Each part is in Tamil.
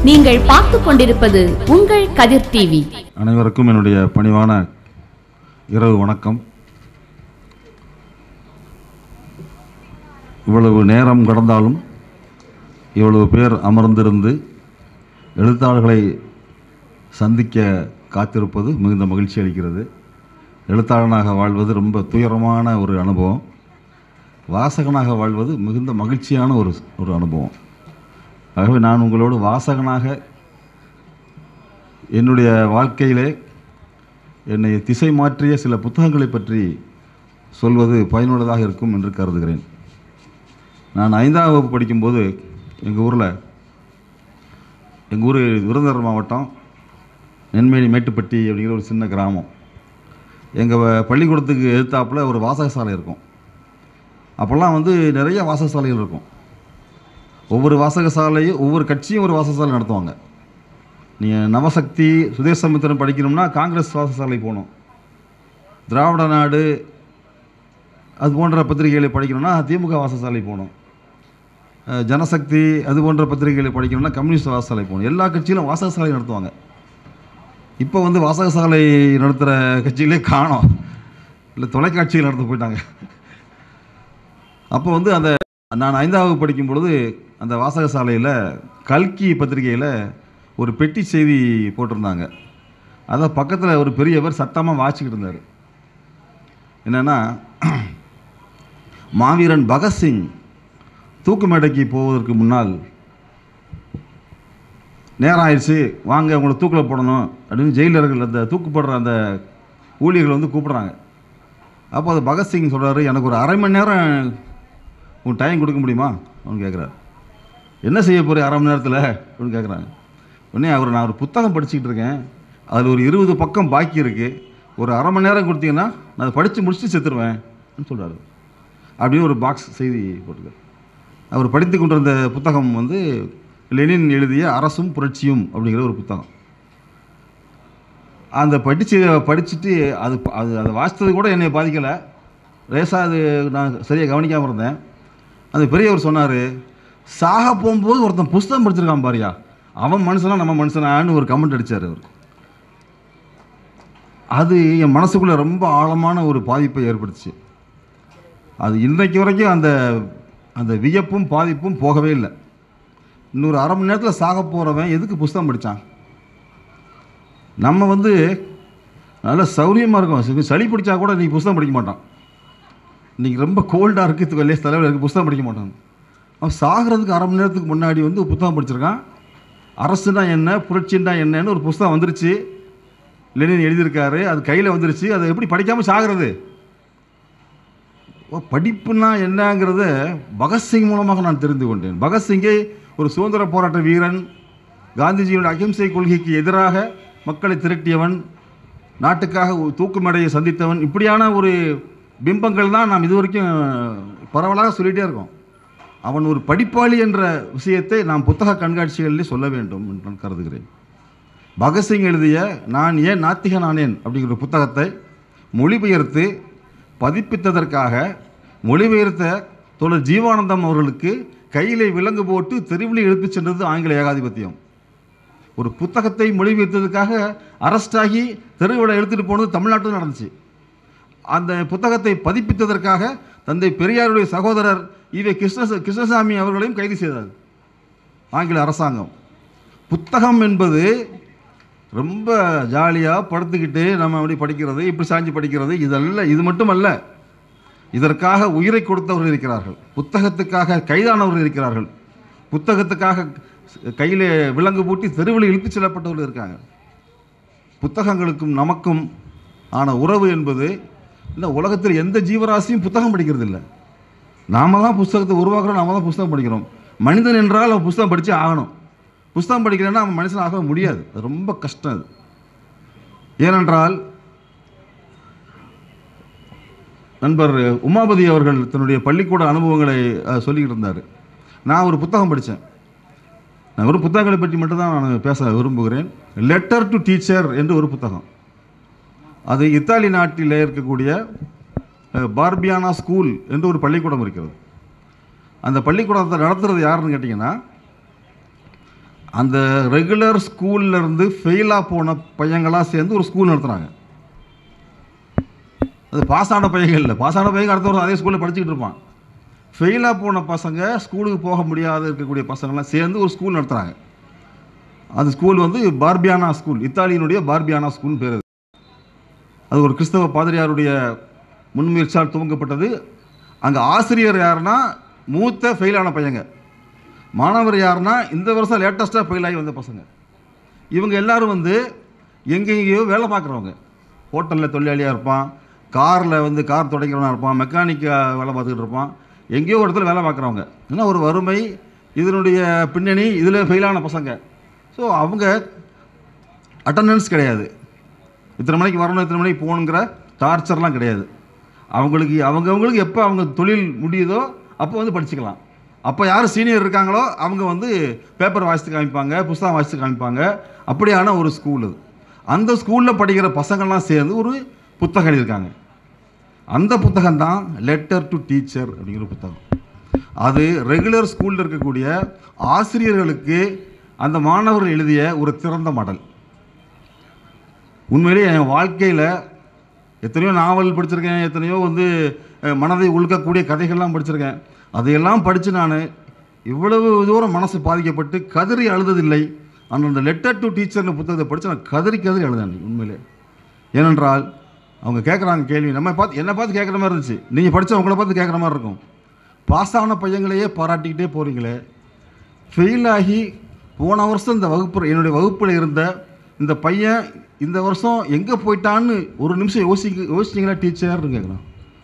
நீங்கள் பார்த்துக் கொண்டிருப்பது உங்கள் கதிர் டிவி அனைவருக்கும் என்னுடைய பணிவான இரவு வணக்கம் இவ்வளவு நேரம் கடந்தாலும் இவ்வளவு பேர் அமர்ந்திருந்து எழுத்தாளர்களை சந்திக்க காத்திருப்பது மிகுந்த மகிழ்ச்சி அளிக்கிறது எழுத்தாளனாக வாழ்வது ரொம்ப துயரமான ஒரு அனுபவம் வாசகனாக வாழ்வது மிகுந்த மகிழ்ச்சியான ஒரு ஒரு அனுபவம் ஆகவே நான் உங்களோடு வாசகனாக என்னுடைய வாழ்க்கையிலே என்னை திசை மாற்றிய சில புத்தகங்களை பற்றி சொல்வது பயனுள்ளதாக இருக்கும் என்று கருதுகிறேன் நான் ஐந்தாம் வகுப்பு படிக்கும்போது எங்கள் ஊரில் எங்கள் ஊர் விருதுநகர் மாவட்டம் நென்மேனி மேட்டுப்பட்டி அப்படிங்கிற ஒரு சின்ன கிராமம் எங்கள் பள்ளிக்கூடத்துக்கு எதிர்த்தாப்புல ஒரு வாசகசாலை இருக்கும் அப்போல்லாம் வந்து நிறைய வாசகசாலைகள் இருக்கும் ஒவ்வொரு வாசகசாலையும் ஒவ்வொரு கட்சியும் ஒரு வாசகசாலை நடத்துவாங்க நீங்கள் நவசக்தி சுதேசமித்திரன் படிக்கணும்னா காங்கிரஸ் வாசகசாலை போகணும் திராவிட நாடு அது போன்ற பத்திரிகைகளை படிக்கணும்னா திமுக வாசகசாலை போகணும் அஹ் ஜனசக்தி அது போன்ற பத்திரிகைகளை படிக்கணும்னா கம்யூனிஸ்ட் வாசகசாலை போகணும் எல்லா கட்சியிலும் வாசகசாலை நடத்துவாங்க இப்போ வந்து வாசகசாலை நடத்துகிற கட்சிகளே காணோம் இல்லை தொலைக்காட்சியில் நடத்த போயிட்டாங்க அப்போ வந்து அந்த நான் ஐந்தாவது படிக்கும் பொழுது அந்த வாசகசாலையில் கல்கி பத்திரிகையில் ஒரு பெட்டி செய்தி போட்டிருந்தாங்க அதை பக்கத்தில் ஒரு பெரியவர் சத்தமாக வாசிக்கிட்டு இருந்தார் என்னென்னா மாவீரன் பகத்சிங் தூக்கு மேடைக்கு போவதற்கு முன்னால் நேரம் ஆயிடுச்சு வாங்க உங்களை தூக்கில் போடணும் அப்படின்னு ஜெயிலர்கள் அந்த தூக்கு போடுற அந்த ஊழியர்கள் வந்து கூப்பிட்றாங்க அப்போ அது பகத்சிங் சொல்கிறாரு எனக்கு ஒரு அரை மணி நேரம் உன் டைம் கொடுக்க முடியுமா அப்படின்னு கேட்குறாரு என்ன செய்ய போகிற அரை மணி நேரத்தில் அப்படின்னு கேட்குறாங்க உடனே அவர் நான் ஒரு புத்தகம் படிச்சுக்கிட்டு இருக்கேன் அதில் ஒரு இருபது பக்கம் பாக்கி இருக்குது ஒரு அரை மணி நேரம் கொடுத்தீங்கன்னா நான் அதை படித்து முடிச்சுட்டு செத்துருவேன் சொல்கிறாரு அப்படின்னு ஒரு பாக்ஸ் செய்தி போட்டிருக்காரு அவர் படித்து கொண்டிருந்த புத்தகம் வந்து லெனின் எழுதிய அரசும் புரட்சியும் அப்படிங்கிற ஒரு புத்தகம் அந்த படித்து படிச்சுட்டு அது அது அதை வாசித்தது கூட என்னை பாதிக்கலை லேசாக அது நான் சரியாக கவனிக்காமல் இருந்தேன் அந்த பெரியவர் சொன்னார் சாக போகும்போது ஒருத்தன் புஸ்தகம் படிச்சிருக்கான் பாரியா அவன் மனுஷனா நம்ம மனுஷனான்னு ஒரு கமெண்ட் அடித்தார் அவர் அது என் மனசுக்குள்ளே ரொம்ப ஆழமான ஒரு பாதிப்பை ஏற்படுத்துச்சு அது இன்றைக்கு வரைக்கும் அந்த அந்த வியப்பும் பாதிப்பும் போகவே இல்லை இன்னொரு அரை மணி நேரத்தில் சாக போகிறவன் எதுக்கு புஸ்தகம் படித்தான் நம்ம வந்து நல்ல சௌரியமாக இருக்கும் சளி பிடிச்சா கூட நீ புஸ்தகம் படிக்க மாட்டான் இன்றைக்கி ரொம்ப கோல்டாக இருக்குது வெளியே தலைவில் இருக்குது புஸ்தகம் படிக்க மாட்டான் அவன் சாகிறதுக்கு அரை மணி நேரத்துக்கு முன்னாடி வந்து புத்தகம் படிச்சிருக்கான் அரசுனா என்ன புரட்சின்னா என்னன்னு ஒரு புஸ்தகம் வந்துருச்சு லெனின் எழுதியிருக்காரு அது கையில் வந்துருச்சு அதை எப்படி படிக்காமல் சாகிறது ஓ, படிப்புனா என்னங்கிறத பகத்சிங் மூலமாக நான் தெரிந்து கொண்டேன் பகத்சிங்கை ஒரு சுதந்திர போராட்ட வீரன் காந்திஜியோட அகிம்சை கொள்கைக்கு எதிராக மக்களை திரட்டியவன் நாட்டுக்காக ஒரு தூக்கு மேடையை சந்தித்தவன் இப்படியான ஒரு பிம்பங்கள் தான் நாம் இதுவரைக்கும் பரவலாக சொல்லிகிட்டே இருக்கோம் அவன் ஒரு படிப்பாளி என்ற விஷயத்தை நாம் புத்தக கண்காட்சிகளிலே சொல்ல வேண்டும் என்று நான் கருதுகிறேன் பகத்சிங் எழுதிய நான் ஏன் நாத்திகனானேன் அப்படிங்கிற புத்தகத்தை மொழிபெயர்த்து பதிப்பித்ததற்காக மொழிபெயர்த்த தோழர் ஜீவானந்தம் அவர்களுக்கு கையிலே விலங்கு போட்டு தெருவில் எழுப்பிச் சென்றது ஆங்கில ஏகாதிபத்தியம் ஒரு புத்தகத்தை மொழிபெயர்த்ததுக்காக அரெஸ்ட் ஆகி தெருவில் எடுத்துகிட்டு போனது தமிழ்நாட்டில் நடந்துச்சு அந்த புத்தகத்தை பதிப்பித்ததற்காக தந்தை பெரியாருடைய சகோதரர் ஈவே கிருஷ்ண கிருஷ்ணசாமி அவர்களையும் கைது செய்தார் ஆங்கில அரசாங்கம் புத்தகம் என்பது ரொம்ப ஜாலியாக படுத்துக்கிட்டு நம்ம அப்படி படிக்கிறது இப்படி சாஞ்சு படிக்கிறது இதல்ல இது மட்டுமல்ல இதற்காக உயிரை கொடுத்தவர்கள் இருக்கிறார்கள் புத்தகத்துக்காக கைதானவர்கள் இருக்கிறார்கள் புத்தகத்துக்காக கையில் விலங்கு பூட்டி தெருவில் இழுத்துச் செல்லப்பட்டவர்கள் இருக்காங்க புத்தகங்களுக்கும் நமக்கும் ஆன உறவு என்பது இல்லை உலகத்தில் எந்த ஜீவராசியும் புத்தகம் படிக்கிறது இல்லை நாம தான் புஸ்தகத்தை உருவாக்குறோம் நாம தான் புஸ்தகம் படிக்கிறோம் மனிதன் என்றால் அவன் புஸ்தகம் படித்து ஆகணும் புஸ்தகம் படிக்கலைன்னா அவன் மனுஷன் ஆக முடியாது அது ரொம்ப கஷ்டம் அது ஏனென்றால் நண்பர் உமாபதி அவர்கள் தன்னுடைய பள்ளிக்கூட அனுபவங்களை அஹ், சொல்லிக்கிட்டு இருந்தார் நான் ஒரு புத்தகம் படித்தேன் நான் ஒரு புத்தகங்களை பற்றி மட்டும்தான் நான் பேச விரும்புகிறேன் லெட்டர் டு டீச்சர் என்று ஒரு புத்தகம் அது இத்தாலி நாட்டில் இருக்கக்கூடிய அஹ், பார்பியானா ஸ்கூல் என்று ஒரு பள்ளிக்கூடம் இருக்கிறது அந்த பள்ளிக்கூடத்தை நடத்துறது யாருன்னு கேட்டிங்கன்னா அந்த ரெகுலர் ஸ்கூல்ல இருந்து ஃபெயிலாக போன பையங்களாக சேர்ந்து ஒரு ஸ்கூல் நடத்துகிறாங்க அது பாஸ் ஆன பையங்க இல்லை பாஸ் ஆன பையங்க அடுத்த வருஷம் அதே ஸ்கூலில் படிச்சுக்கிட்டு இருப்பான் ஃபெயிலாக போன பசங்க ஸ்கூலுக்கு போக முடியாத இருக்கக்கூடிய பசங்கள்லாம் சேர்ந்து ஒரு ஸ்கூல் நடத்துகிறாங்க அந்த ஸ்கூல் வந்து பார்பியானா ஸ்கூல் இத்தாலியினுடைய பார்பியானா ஸ்கூல் பேர் அது. அது ஒரு கிறிஸ்தவ பாதிரியாருடைய முன்முயற்சியால் துவங்கப்பட்டது அங்கே ஆசிரியர் யாருன்னா மூத்த ஃபெயிலான பையங்க மாணவர் யாருன்னா இந்த வருஷம் லேட்டஸ்ட்டாக ஃபெயில் ஆகி வந்த பசங்க இவங்க எல்லாரும் வந்து எங்கெங்கேயோ வேலை பார்க்குறவங்க ஹோட்டலில் தொழிலாளியாக இருப்பான் காரில் வந்து கார் துடைக்கிறவனா இருப்பான் மெக்கானிக்காக வேலை பார்த்துக்கிட்டு இருப்பான் எங்கேயோ ஒரு இடத்துல வேலை பார்க்குறவங்க ஏன்னா ஒரு வறுமை இதனுடைய பின்னணி இதில் ஃபெயிலான பசங்க ஸோ அவங்க அட்டண்டன்ஸ் கிடையாது இத்தனை மணிக்கு வரணும் இத்தனை மணிக்கு போகணுங்கிற டார்ச்சர்லாம் கிடையாது அவங்களுக்கு அவங்கவுங்களுக்கு எப்போ அவங்க தொழில் முடியுதோ அப்போ வந்து படிச்சுக்கலாம் அப்போ யார் சீனியர் இருக்காங்களோ அவங்க வந்து பேப்பர் வாசித்து காமிப்பாங்க புஸ்தகம் வாசித்து காமிப்பாங்க அப்படியான ஒரு ஸ்கூல் அது அந்த ஸ்கூலில் படிக்கிற பசங்கள்லாம் சேர்ந்து ஒரு புத்தகம் எழுதியிருக்காங்க அந்த புத்தகம் தான் லெட்டர் டு டீச்சர் அப்படிங்கிற புத்தகம் அது ரெகுலர் ஸ்கூலில் இருக்கக்கூடிய ஆசிரியர்களுக்கு அந்த மாணவர்கள் எழுதிய ஒரு திறந்த மடல் உண்மையிலேயே என் வாழ்க்கையில் எத்தனையோ நாவல் படிச்சிருக்கேன் எத்தனையோ வந்து அஹ், மனதை உழுக்கக்கூடிய கதைகள்லாம் படிச்சிருக்கேன் அதையெல்லாம் படித்து நான் இவ்வளவு தூரம் மனசு பாதிக்கப்பட்டு கதறி அழுததில்லை ஆனால் அந்த லெட்டர் டு டீச்சர்னு புத்தகத்தை படித்து நான் கதறி கதறி அழுதேன் உண்மையிலே ஏனென்றால் அவங்க கேட்குறாங்க கேள்வி நம்ம பார்த்து என்னை பார்த்து கேட்குற மாதிரி இருந்துச்சு நீங்கள் படிச்சா உங்களை பார்த்து கேட்குற மாதிரி இருக்கும் பாஸ் ஆன பையங்களையே பாராட்டிக்கிட்டே போகிறீங்களே ஃபெயில் ஆகி போன வருஷம் இந்த வகுப்பு என்னுடைய வகுப்பில் இருந்த இந்த பையன் இந்த வருஷம் எங்கே போயிட்டான்னு ஒரு நிமிஷம் யோசிக்க யோசிச்சிங்களா டீச்சர்னு கேட்குறான்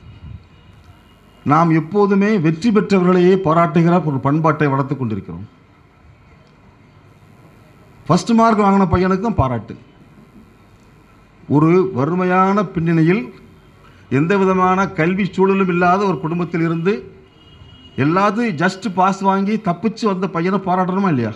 நாம் எப்போதுமே வெற்றி பெற்றவர்களையே பாராட்டுகிற ஒரு பண்பாட்டை வளர்த்து கொண்டிருக்கிறோம் ஃபர்ஸ்ட் மார்க் வாங்கின பையனுக்கு தான் பாராட்டு ஒரு வறுமையான பின்னணியில் எந்த விதமான கல்வி சூழலும் இல்லாத ஒரு குடும்பத்தில் இருந்து எல்லாத்தையும் ஜஸ்ட் பாஸ் வாங்கி தப்பிச்சு வந்த பையனை பாராட்டணுமா இல்லையா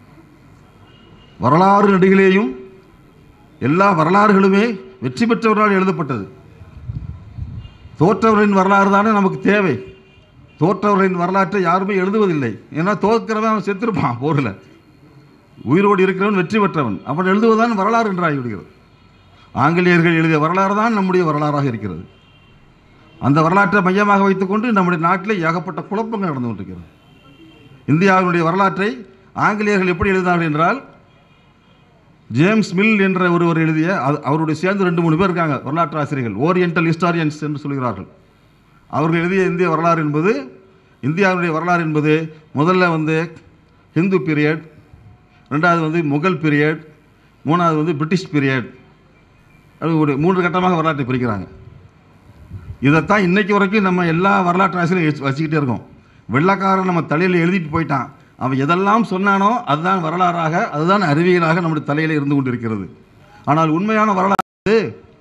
வரலாறு நடிகளையும் எல்லா வரலாறுகளுமே வெற்றி பெற்றவர்களால் எழுதப்பட்டது தோற்றவரின் வரலாறு தானே நமக்கு தேவை தோற்றவரின் வரலாற்றை யாருமே எழுதுவதில்லை ஏன்னா தோற்கிறவன் அவன் செத்துருப்பான் போரில் உயிரோடு இருக்கிறவன் வெற்றி பெற்றவன் அவன் எழுதுவதுதான் வரலாறு என்று ஆகிவிடுகிறது ஆங்கிலேயர்கள் எழுதிய வரலாறு தான் நம்முடைய வரலாறாக இருக்கிறது அந்த வரலாற்றை மையமாக வைத்துக்கொண்டு நம்முடைய நாட்டில் ஏகப்பட்ட குழப்பங்கள் நடந்து கொண்டிருக்கிறது இந்தியாவினுடைய வரலாற்றை ஆங்கிலேயர்கள் எப்படி எழுதினார்கள் என்றால் ஜேம்ஸ் மில் என்ற ஒருவர் எழுதிய அது அவருடைய சேர்ந்து ரெண்டு மூணு பேர் இருக்காங்க வரலாற்று ஆசிரியர்கள் ஓரியண்டல் ஹிஸ்டாரியன்ஸ் என்று சொல்கிறார்கள் அவர்கள் எழுதிய இந்திய வரலாறு என்பது இந்தியாவுடைய வரலாறு என்பது முதல்ல வந்து ஹிந்து பீரியட் ரெண்டாவது வந்து முகல் பீரியட் மூணாவது வந்து பிரிட்டிஷ் பீரியட் அப்படி ஒரு மூன்று கட்டமாக வரலாற்றை பிரிக்கிறாங்க இதைத்தான் இன்னைக்கு வரைக்கும் நம்ம எல்லா வரலாற்று ஆசிரியரும் வச்சு- வச்சுக்கிட்டே இருக்கோம் வெள்ளக்காரன் நம்ம தலையில் எழுதிட்டு போயிட்டான் அவன் எதெல்லாம் சொன்னானோ அதுதான் வரலாறாக அதுதான் அறிவியலாக நம்முடைய தலையில் இருந்து கொண்டிருக்கிறது ஆனால் உண்மையான வரலாறு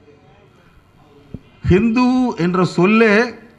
ஹிந்து என்ற சொல்லே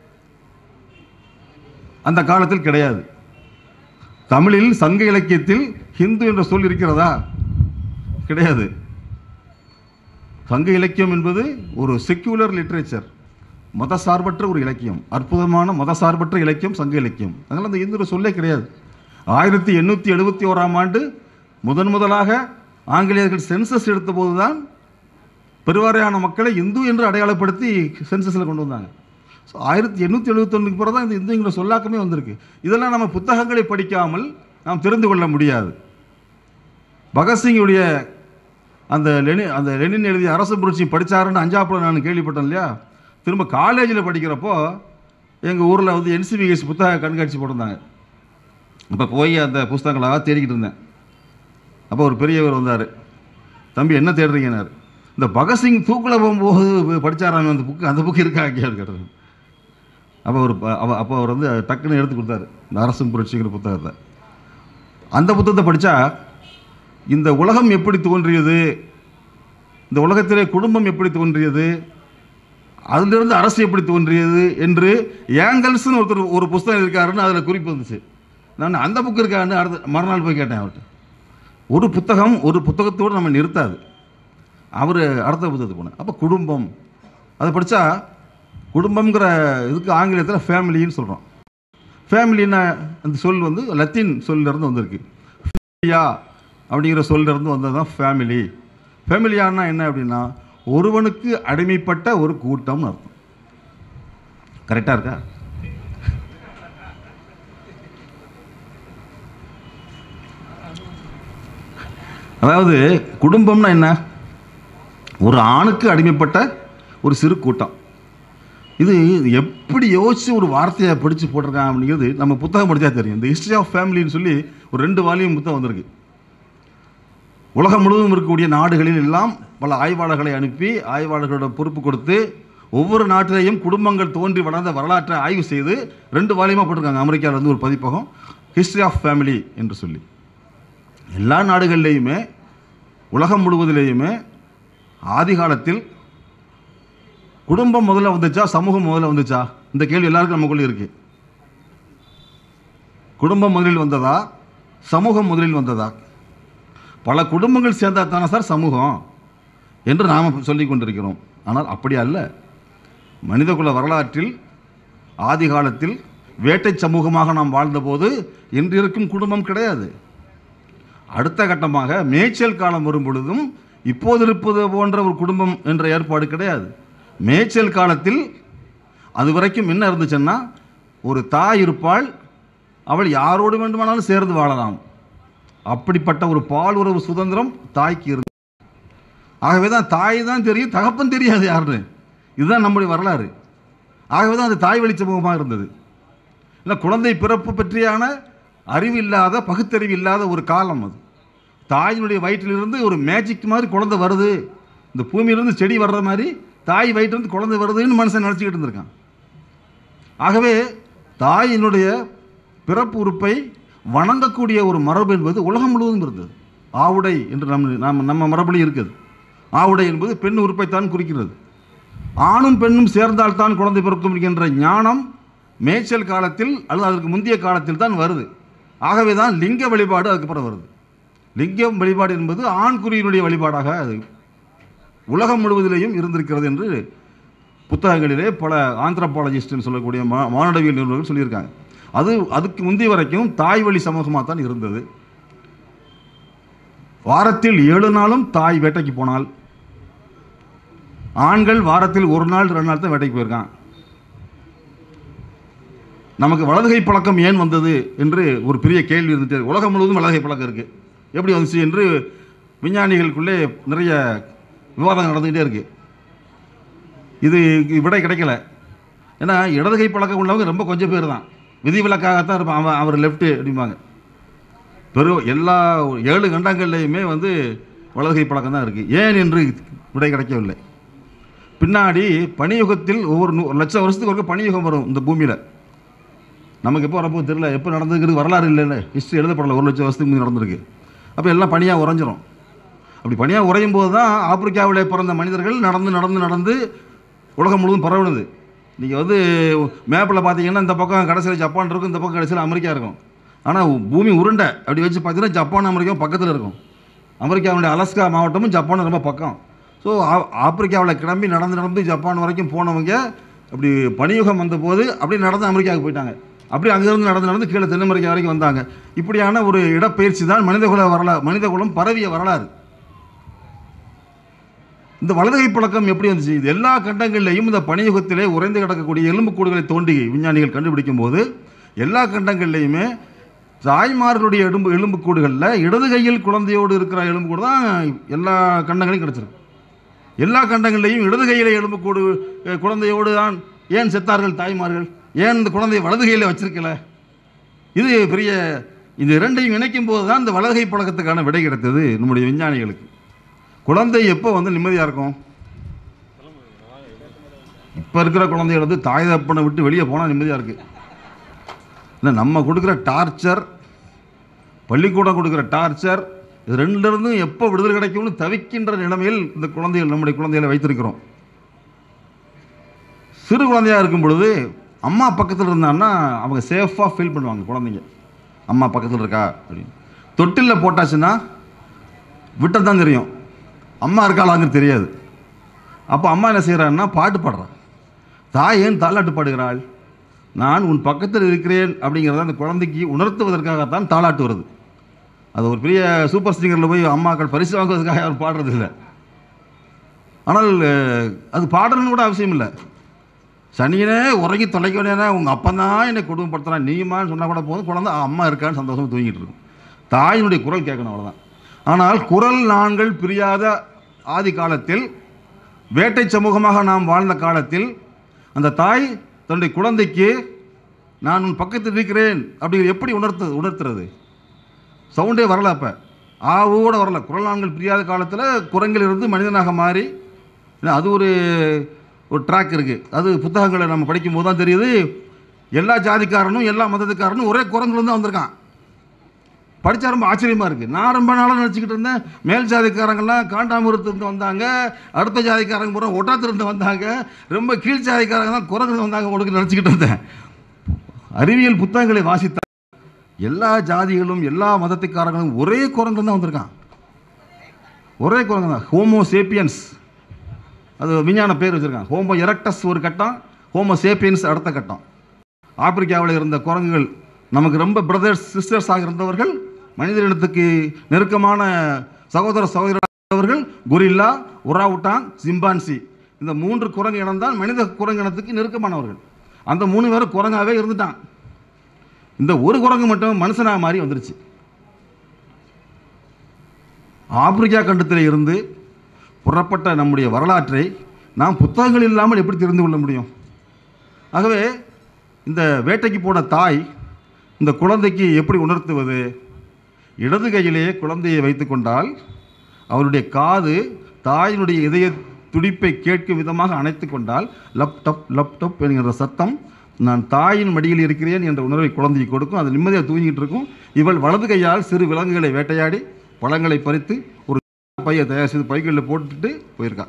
அந்த காலத்தில் கிடையாது தமிழில் சங்க இலக்கியத்தில் ஹிந்து என்ற சொல் இருக்கிறதா கிடையாது சங்க இலக்கியம் என்பது ஒரு செக்யூலர் லிட்ரேச்சர் மதசார்பற்ற ஒரு இலக்கியம் அற்புதமான மதசார்பற்ற இலக்கியம் சங்க இலக்கியம் அதனால் அந்த இந்து சொல்லே கிடையாது ஆயிரத்தி எண்ணூற்றி எழுபத்தி ஓராம் ஆண்டு முதன் முதலாக ஆங்கிலேயர்கள் சென்சஸ் எடுத்தபோது தான் பெருவாரியான மக்களை இந்து என்று அடையாளப்படுத்தி சென்சஸில் கொண்டு வந்தாங்க ஸோ ஆயிரத்தி எண்ணூற்றி எழுபத்தொன்னுக்கு பிறகு தான் இந்த இந்துங்கிற சொல்லாக்கமே வந்திருக்கு இதெல்லாம் நம்ம புத்தகங்களை படிக்காமல் நாம் தெரிந்து கொள்ள முடியாது பகத்சிங்குடைய அந்த லெனி அந்த லெனின் எழுதிய அரசு புரட்சி படித்தாருன்னு அஞ்சாப்புல நான் கேள்விப்பட்டேன் இல்லையா திரும்ப காலேஜில் படிக்கிறப்போ எங்கள் ஊரில் வந்து என்சிபிஎஸ் புத்தக கண்காட்சி போட்டிருந்தாங்க அப்போ போய் அந்த புஸ்தகங்களாக தேடிக்கிட்டு இருந்தேன் அப்போ ஒரு பெரியவர் வந்தார் தம்பி என்ன தேடுறீங்கன்னாரு இந்த பகத்சிங் தூக்கில் போகும்போது படித்தாராமே அந்த புக்கு அந்த புக்கு இருக்கா கேட்டு கேட்டது அப்போ ஒரு ப- அவ- அப்போ அவர் வந்து டக்குன்னு எடுத்து கொடுத்தாரு இந்த அரசும் புரட்சிங்கிற புத்தகத்தை அந்த புத்தகத்தை படித்தா இந்த உலகம் எப்படி தோன்றியது இந்த உலகத்திலே குடும்பம் எப்படி தோன்றியது அதிலிருந்து அரசு எப்படி தோன்றியது என்று ஏங்கல்ஸ்னு ஒருத்தர் ஒரு புஸ்தகம் இருக்காருன்னு அதில் குறிப்பு வந்துச்சு நான் அந்த புக்கு இருக்கான்னு அடுத்த மறுநாள் போய் கேட்டேன் அவர்கிட்ட ஒரு புத்தகம் ஒரு புத்தகத்தோடு நம்ம நிறுத்தாது அவர் அடுத்த புத்தகத்துக்கு போனேன் அப்போ குடும்பம் அதை படித்தா குடும்பம்ங்கிற இதுக்கு ஆங்கிலத்தில் ஃபேமிலின்னு சொல்கிறோம் ஃபேமிலின்னா அந்த சொல் வந்து லத்தீன் சொல்லிருந்து வந்திருக்கு ஃபேமிலியா அப்படிங்கிற சொல்லிருந்து வந்தது தான் ஃபேமிலி ஃபேமிலியானா என்ன அப்படின்னா ஒருவனுக்கு அடிமைப்பட்ட ஒரு கூட்டம்னு அர்த்தம் கரெக்டாக இருக்கா அதாவது குடும்பம்னா என்ன ஒரு ஆணுக்கு அடிமைப்பட்ட ஒரு சிறு கூட்டம் இது எப்படி யோசிச்சு ஒரு வார்த்தையை படித்து போட்டிருக்காங்க அப்படிங்கிறது நம்ம புத்தகம் படித்தா தெரியும் இந்த ஹிஸ்ட்ரி ஆஃப் ஃபேமிலின்னு சொல்லி ஒரு ரெண்டு வால்யூம் புத்தகம் வந்திருக்கு உலகம் முழுவதும் இருக்கக்கூடிய நாடுகளில் எல்லாம் பல ஆய்வாளர்களை அனுப்பி ஆய்வாளர்களோட பொறுப்பு கொடுத்து ஒவ்வொரு நாட்டிலையும் குடும்பங்கள் தோன்றி வளர்ந்த வரலாற்றை ஆய்வு செய்து ரெண்டு வால்யூமாக போட்டிருக்காங்க அமெரிக்காவில் வந்து ஒரு பதிப்பகம் ஹிஸ்ட்ரி ஆஃப் ஃபேமிலி என்று சொல்லி எல்லா நாடுகள்லேயுமே உலகம் முழுவதிலேயுமே ஆதி காலத்தில் குடும்பம் முதல்ல வந்துச்சா சமூகம் முதல்ல வந்துச்சா இந்த கேள்வி எல்லாருக்கும் நமக்குள்ளே இருக்கு குடும்பம் முதலில் வந்ததா சமூகம் முதலில் வந்ததா பல குடும்பங்கள் சேர்ந்தா தானே சார் சமூகம் என்று நாம் சொல்லிக் கொண்டிருக்கிறோம் ஆனால் அப்படி அல்ல மனிதகுல வரலாற்றில் ஆதி காலத்தில் வேட்டை சமூகமாக நாம் வாழ்ந்தபோது இன்று இருக்கும் குடும்பம் கிடையாது அடுத்த கட்டமாக மேய்ச்சல் காலம் வரும் பொழுதும் இப்போது இருப்பது போன்ற ஒரு குடும்பம் என்ற ஏற்பாடு கிடையாது மேய்ச்சல் காலத்தில் அது வரைக்கும் என்ன இருந்துச்சுன்னா ஒரு தாய் இருப்பாள் அவள் யாரோடு வேண்டுமானாலும் சேர்ந்து வாழலாம் அப்படிப்பட்ட ஒரு பால் உறவு சுதந்திரம் தாய்க்கு இருந்து ஆகவே தான் தாய் தான் தெரியும் தகப்பன் தெரியாது யாருன்னு இதுதான் நம்முடைய வரலாறு ஆகவே தான் அது தாய் வழி சமூகமாக இருந்தது இல்லை குழந்தை பிறப்பு பற்றியான அறிவு இல்லாத பகுத்தறிவு இல்லாத ஒரு காலம் அது தாயினுடைய வயிற்றிலிருந்து ஒரு மேஜிக் மாதிரி குழந்தை வருது இந்த பூமியிலிருந்து செடி வர்ற மாதிரி தாய் வயிற்றிலிருந்து குழந்தை வருதுன்னு மனுஷன் நினச்சிக்கிட்டு இருந்திருக்கான் ஆகவே தாயினுடைய பிறப்பு உறுப்பை வணங்கக்கூடிய ஒரு மரபு என்பது உலகம் முழுவதும் இருந்தது ஆவுடை என்று நம் நம்ம நம்ம மரபுலையும் இருக்குது ஆவுடை என்பது பெண் உறுப்பைத்தான் குறிக்கிறது ஆணும் பெண்ணும் சேர்ந்தால்தான் குழந்தை பிறக்கும் என்கின்ற ஞானம் மேய்ச்சல் காலத்தில் அல்லது அதற்கு முந்தைய காலத்தில் தான் வருது ஆகவே தான் லிங்க வழிபாடு அதுக்கப்புறம் வருது லிங்கம் வழிபாடு என்பது ஆண்குறியினுடைய வழிபாடாக அது உலகம் முழுவதிலேயும் இருந்திருக்கிறது என்று புத்தகங்களிலே பல ஆந்த்ரபாலஜிஸ்ட்னு சொல்லக்கூடிய மா மானுடவியல் நிறுவனங்கள் சொல்லியிருக்காங்க அது அதுக்கு முந்தைய வரைக்கும் தாய் வழி சமூகமாக தான் இருந்தது வாரத்தில் ஏழு நாளும் தாய் வேட்டைக்கு போனால் ஆண்கள் வாரத்தில் ஒரு நாள் ரெண்டு நாள் தான் வேட்டைக்கு போயிருக்கான் நமக்கு வலதுகை பழக்கம் ஏன் வந்தது என்று ஒரு பெரிய கேள்வி இருந்துட்டு இருக்கு. உலகம் முழுவதும் வலதுகை பழக்கம் இருக்குது எப்படி வந்துச்சு என்று விஞ்ஞானிகளுக்குள்ளே நிறைய விவாதம் நடந்துக்கிட்டே இருக்கு இது விடை கிடைக்கல ஏன்னா இடதுகை பழக்கம் உள்ளவங்க ரொம்ப கொஞ்சம் பேர் தான் விதிவிலக்காகத்தான் இருப்பான் அவன் அவர் லெஃப்ட்டு அப்படிம்பாங்க பெரும் எல்லா ஏழு கண்டங்கள்லையுமே வந்து வலதுகை பழக்கம் தான் இருக்குது ஏன் என்று விடை கிடைக்கவில்லை பின்னாடி பனியுகத்தில் ஒவ்வொரு நூ ஒரு லட்சம் வருஷத்துக்கு ஒருக்க பனியுகம் வரும் இந்த பூமியில் நமக்கு எப்போ வரப்போ தெரியல எப்போ நடந்துக்கிறது வரலாறு இல்லைல்ல ஹிஸ்ட்ரி எழுதப்படல ஒரு லட்சம் வருஷத்துக்கு முந்தி நடந்திருக்கு அப்போ எல்லாம் பனியாக உறைஞ்சிரும் அப்படி பனியாக உறையும் போது தான் ஆப்பிரிக்காவிலே பிறந்த மனிதர்கள் நடந்து நடந்து நடந்து உலகம் முழுவதும் பரவுனது நீங்கள் வந்து மேப்பில் பார்த்தீங்கன்னா இந்த பக்கம் கடைசியில் ஜப்பான் இருக்கும் இந்த பக்கம் கடைசியில் அமெரிக்கா இருக்கும் ஆனால் பூமி உருண்டை அப்படி வச்சு பார்த்தீங்கன்னா ஜப்பான் அமெரிக்காவும் பக்கத்தில் இருக்கும் அமெரிக்காவுடைய அலஸ்கா மாவட்டமும் ஜப்பான் ரொம்ப பக்கம் ஸோ ஆப்பிரிக்காவில் கிளம்பி நடந்து நடந்து ஜப்பான் வரைக்கும் போனவங்க அப்படி பனியுகம் வந்தபோது அப்படியே நடந்து அமெரிக்காவுக்கு போயிட்டாங்க அப்படியே அங்கேருந்து நடந்து நடந்து கீழே தென் அமெரிக்கா வரைக்கும் வந்தாங்க இப்படியான ஒரு இடப்பெயர்ச்சி தான் மனிதகுல வரலாறு மனிதகுலம் பரவிய வரலாறு இந்த வலதுகை பழக்கம் எப்படி வந்துச்சு இது எல்லா கண்டங்கள்லையும் இந்த பனியுகத்திலே உறைந்து கிடக்கக்கூடிய எலும்புக்கூடுகளை தோண்டி விஞ்ஞானிகள் கண்டுபிடிக்கும் போது எல்லா கண்டங்கள்லையுமே தாய்மார்களுடைய எலும்பு எலும்புக்கூடுகளில் இடது கையில் குழந்தையோடு இருக்கிற எலும்புக்கூடு தான் எல்லா கண்டங்களையும் கிடச்சிருக்கு எல்லா கண்டங்கள்லையும் இடது கையில் எலும்புக்கூடு அஹ், குழந்தையோடு தான் ஏன் செத்தார்கள் தாய்மார்கள் ஏன் இந்த குழந்தையை வலது கையில் வச்சிருக்கல இது பெரிய இது இரண்டையும் இணைக்கும் போது தான் இந்த வலதுகை பழக்கத்துக்கான விடை கிடைத்தது நம்முடைய விஞ்ஞானிகளுக்கு குழந்தை எப்போ வந்து நிம்மதியாக இருக்கும் இப்போ இருக்கிற குழந்தைகள் வந்து தாய் தப்பனை விட்டு வெளியே போனால் நிம்மதியாக இருக்குது இல்லை நம்ம கொடுக்குற டார்ச்சர் பள்ளிக்கூடம் கொடுக்குற டார்ச்சர் இது ரெண்டுலேருந்தும் எப்போ விடுதலை கிடைக்கும்னு தவிக்கின்ற நிலைமையில் இந்த குழந்தைகள் நம்முடைய குழந்தைகளை வைத்திருக்கிறோம் சிறு குழந்தையாக இருக்கும் பொழுது அம்மா பக்கத்தில் இருந்தான்னா அவங்க சேஃபாக ஃபீல் பண்ணுவாங்க குழந்தைங்க அம்மா பக்கத்தில் இருக்கா அப்படின்னு தொட்டிலில் போட்டாச்சுன்னா விட்டது தான் தெரியும் அம்மா இருக்காளாங்கிறது தெரியாது அப்போ அம்மா என்ன செய்கிறான்னா பாட்டு பாடுறான் தாய் ஏன் தாலாட்டு பாடுகிறாள் நான் உன் பக்கத்தில் இருக்கிறேன் அப்படிங்கிறத அந்த குழந்தைக்கு உணர்த்துவதற்காகத்தான் தாலாட்டு வருது அது ஒரு பெரிய சூப்பர் சிங்கரில் போய் அம்மாக்கள் பரிசு வாங்குவதற்காக யாரும் பாடுறது இல்லை ஆனால் அஹ், அது பாடணும்னு கூட அவசியம் இல்லை சனியனே உறங்கி தொலைக்கணே உங்கள் அப்பா தான் என்னை குடும்பப்படுத்துறான் நீயுமான்னு சொன்னால் கூட போதும் குழந்தை "ஆ, அம்மா இருக்கான்னு சந்தோஷமா தூங்கிட்டு இருக்கும் தாயினுடைய குரல் கேட்கணும் அவ்வளோதான் ஆனால் குரல் நான்கள் பிரியாத ஆதி காலத்தில் வேட்டை சமூகமாக நாம் வாழ்ந்த காலத்தில் அந்த தாய் தன்னுடைய குழந்தைக்கு நான் உன் பக்கத்தில் இருக்கிறேன் அப்படிங்கிற எப்படி உணர்த்து உணர்த்துறது சவுண்டே வரல அப்போ ஆவோட வரல குரல் நான்கள் பிரியாத காலத்தில் குரங்கிலிருந்து மனிதனாக மாறி ஏன்னா அது ஒரு ஒரு ட்ராக் இருக்குது அது புத்தகங்களை நம்ம படிக்கும் போது தான் தெரியுது எல்லா ஜாதிக்காரனும் எல்லா மதத்துக்காரனும் ஒரே குரங்குல தான் வந்திருக்கான் படித்தா ரொம்ப ஆச்சரியமாக இருக்குது நான் ரொம்ப நாளாக நினச்சிக்கிட்டு இருந்தேன் மேல் ஜாதிக்காரங்கெல்லாம் காண்டாமிருத்திருந்து வந்தாங்க அடுத்த ஜாதிக்காரங்க பூரா ஒட்டாத்திருந்து வந்தாங்க ரொம்ப கீழ் ஜாதிக்காரங்க தான் குரங்குல வந்தாங்க உனக்கு நினச்சிக்கிட்டு இருந்தேன் அறிவியல் புத்தகங்களை வாசித்த எல்லா ஜாதிகளும் எல்லா மதத்துக்காரங்களும் ஒரே குரங்குல தான் வந்திருக்கான் ஒரே குரங்கு தான் ஹோமோ சேப்பியன்ஸ் அது விஞ்ஞான பேர் வச்சுருக்காங்க ஹோமோ எரக்டஸ் ஒரு கட்டம் ஹோமோ சேப்பியன்ஸ் அடுத்த கட்டம் ஆப்பிரிக்காவில் இருந்த குரங்குகள் நமக்கு ரொம்ப பிரதர்ஸ் சிஸ்டர்ஸாக இருந்தவர்கள் மனித இனத்துக்கு நெருக்கமான சகோதர சகோதரர்கள் குரில்லா உராவுட்டான் சிம்பான்சி இந்த மூன்று குரங்கு இனம்தான் மனித குரங்கு இனத்துக்கு நெருக்கமானவர்கள் அந்த மூணு பேரும் குரங்காவே இருந்துட்டான் இந்த ஒரு குரங்கு மட்டும் மனுஷனா மாறி வந்துருச்சு ஆப்பிரிக்கா கண்டத்தில் இருந்து புறப்பட்ட நம்முடைய வரலாற்றை நாம் புத்தகங்கள் இல்லாமல் எப்படி தெரிந்து கொள்ள முடியும் ஆகவே இந்த வேட்டைக்கு போன தாய் இந்த குழந்தைக்கு எப்படி உணர்த்துவது இடது கையிலே குழந்தையை வைத்துக்கொண்டால் அவருடைய காது தாயினுடைய இதய துடிப்பை கேட்கும் விதமாக அணைத்து கொண்டால் லப்டப் லப்டப் என்கிற சத்தம் நான் தாயின் மடியில் இருக்கிறேன் என்ற உணர்வை குழந்தைக்கு கொடுக்கும் அது நிம்மதியாக தூங்கிட்டு இருக்கும் இவள் வலது கையால் சிறு விலங்குகளை வேட்டையாடி பழங்களை பறித்து ஒரு பையை தயார் செய்து பைகளில் போட்டுட்டு போயிருக்கா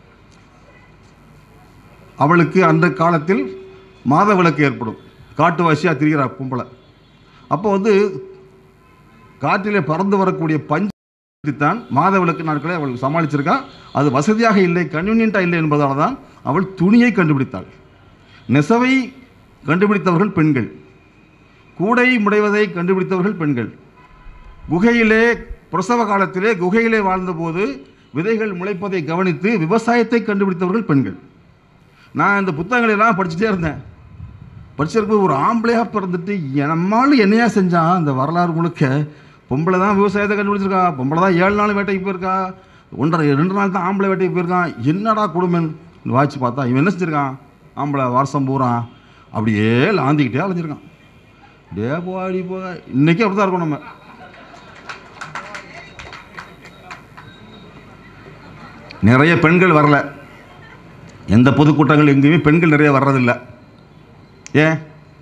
அவளுக்கு அந்த காலத்தில் மாத விளக்கு ஏற்படும் காட்டுவாசியாக திரிகிறா கும்பலை அப்போ வந்து காற்றிலே பறந்து வரக்கூடிய பஞ்சு தான் மாத விளக்கு நாட்களை அவள் சமாளிச்சிருக்கா அது வசதியாக இல்லை கன்வீனியண்ட்டாக இல்லை என்பதால் தான் அவள் துணியை கண்டுபிடித்தாள் நெசவை கண்டுபிடித்தவர்கள் பெண்கள் கூடை முடைவதை கண்டுபிடித்தவர்கள் பெண்கள் குகையிலே பிரசவ காலத்திலே குகையிலே வாழ்ந்தபோது விதைகள் முளைப்பதை கவனித்து விவசாயத்தை கண்டுபிடித்தவர்கள் பெண்கள் நான் இந்த புத்தகங்களை எல்லாம் படிச்சுட்டே இருந்தேன் படிச்சிருக்கும் ஒரு ஆம்பளையாக பிறந்துட்டு நம்மால் என்னையா செஞ்சான் இந்த வரலாறு முழுக்க பொம்பளை தான் விவசாயத்தை கண்டுபிடிச்சிருக்கா பொம்பளை தான் ஏழு நாள் வேட்டைக்கு போயிருக்கா ஒன்றரை ரெண்டு நாள் தான் ஆம்பளை வேட்டைக்கு போயிருக்கான் என்னடா குடும்பம் வாட்சி பார்த்தா இவன் என்ன செஞ்சிருக்கான் ஆம்பளை வருஷம் பூரா அப்படியே லாந்திக்கிட்டே அலைஞ்சிருக்கான் டே போடி போக இன்னைக்கு அப்படி தான் இருக்கோம் நம்ம நிறைய பெண்கள் வரல எந்த பொதுக்கூட்டங்கள் எங்கேயுமே பெண்கள் நிறைய வர்றதில்ல ஏன்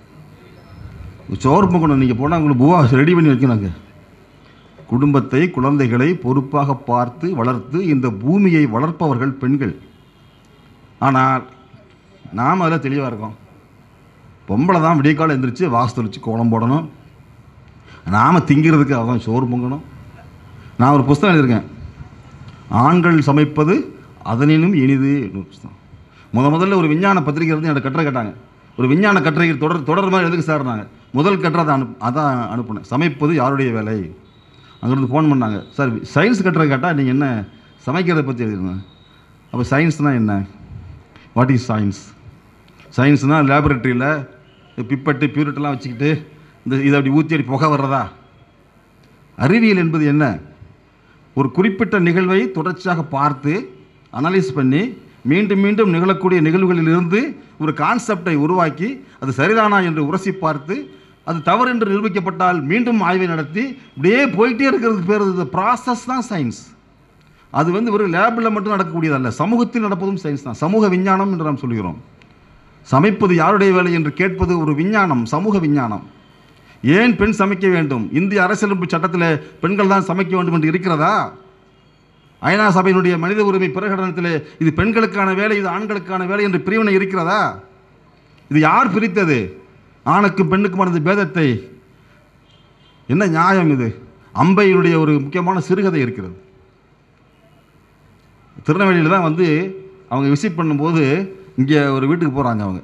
சோறு பொங்கணும் நீங்கள் போனால் உங்களுக்கு பூவா ரெடி பண்ணி வைக்கணுங்க குடும்பத்தை குழந்தைகளை பொறுப்பாக பார்த்து வளர்த்து இந்த பூமியை வளர்ப்பவர்கள் பெண்கள் ஆனால் நாம் அதில் தெளிவாக இருக்கோம் பொம்பளை தான் விடியக்காலம் எந்திரிச்சு வாசல் தெளிச்சு கோலம் போடணும் நாம் திங்கிறதுக்கு அதான் சோறு பொங்கணும் நான் ஒரு புஸ்தகம் எழுதியிருக்கேன் ஆண்கள் சமைப்பது அதனினும் இனிது ஒரு புஸ்தகம் முத முதல்ல ஒரு விஞ்ஞான பத்திரிகை இருந்து என்னோட கட்டுரை கேட்டாங்க ஒரு விஞ்ஞான கட்டுரை தொடர் தொடர் மாதிரி எதுக்கு சார் நாங்கள் முதல் கட்டுரை அதை அனுப் அதான் அனுப்புனேன் சமைப்பது யாருடைய வேலை அங்கேருந்து ஃபோன் பண்ணாங்க சார் சயின்ஸ் கட்டுரை கேட்டால் நீங்கள் என்ன சமைக்கிறதை பற்றி எழுதிருந்தேன் அப்போ சயின்ஸ்னால் என்ன வாட் இஸ் சயின்ஸ் சயின்ஸ்னால் லேபரேட்டரியில் பிப்பட்டு பியூரிட்டெல்லாம் வச்சுக்கிட்டு இந்த இதை அப்படி ஊற்றி அப்படி புகை வர்றதா அறிவியல் என்பது என்ன ஒரு குறிப்பிட்ட நிகழ்வை தொடர்ச்சியாக பார்த்து அனலைஸ் பண்ணி மீண்டும் மீண்டும் நிகழக்கூடிய நிகழ்வுகளிலிருந்து ஒரு கான்செப்டை உருவாக்கி அது சரிதானா என்று உரசி பார்த்து அது தவறு என்று நிரூபிக்கப்பட்டால் மீண்டும் ஆய்வை நடத்தி இப்படியே போயிட்டே இருக்கிறதுக்கு பேர் இந்த ப்ராசஸ் தான் சயின்ஸ் அது வந்து ஒரு லேபில் மட்டும் நடக்கக்கூடியதல்ல சமூகத்தில் நடப்பதும் சயின்ஸ் தான் சமூக விஞ்ஞானம் என்று நாம் சொல்கிறோம் சமைப்பது யாருடைய வேலை என்று கேட்பது ஒரு விஞ்ஞானம் சமூக விஞ்ஞானம் ஏன் பெண் சமைக்க வேண்டும் இந்திய அரசியலமைப்பு சட்டத்தில் பெண்கள் தான் சமைக்க வேண்டும் என்று இருக்கிறதா ஐநா சபையினுடைய மனித உரிமை பிரகடனத்தில் இது பெண்களுக்கான வேலை இது ஆண்களுக்கான வேலை என்று பிரிவினை இருக்கிறதா இது யார் பிரித்தது ஆணுக்கும் பெண்ணுக்குமான பேதத்தை என்ன நியாயம் இது அம்பையினுடைய ஒரு முக்கியமான சிறுகதை இருக்கிறது திருநெல்வேலியில் தான் வந்து அவங்க விசிட் பண்ணும்போது இங்கே ஒரு வீட்டுக்கு போகிறாங்க அவங்க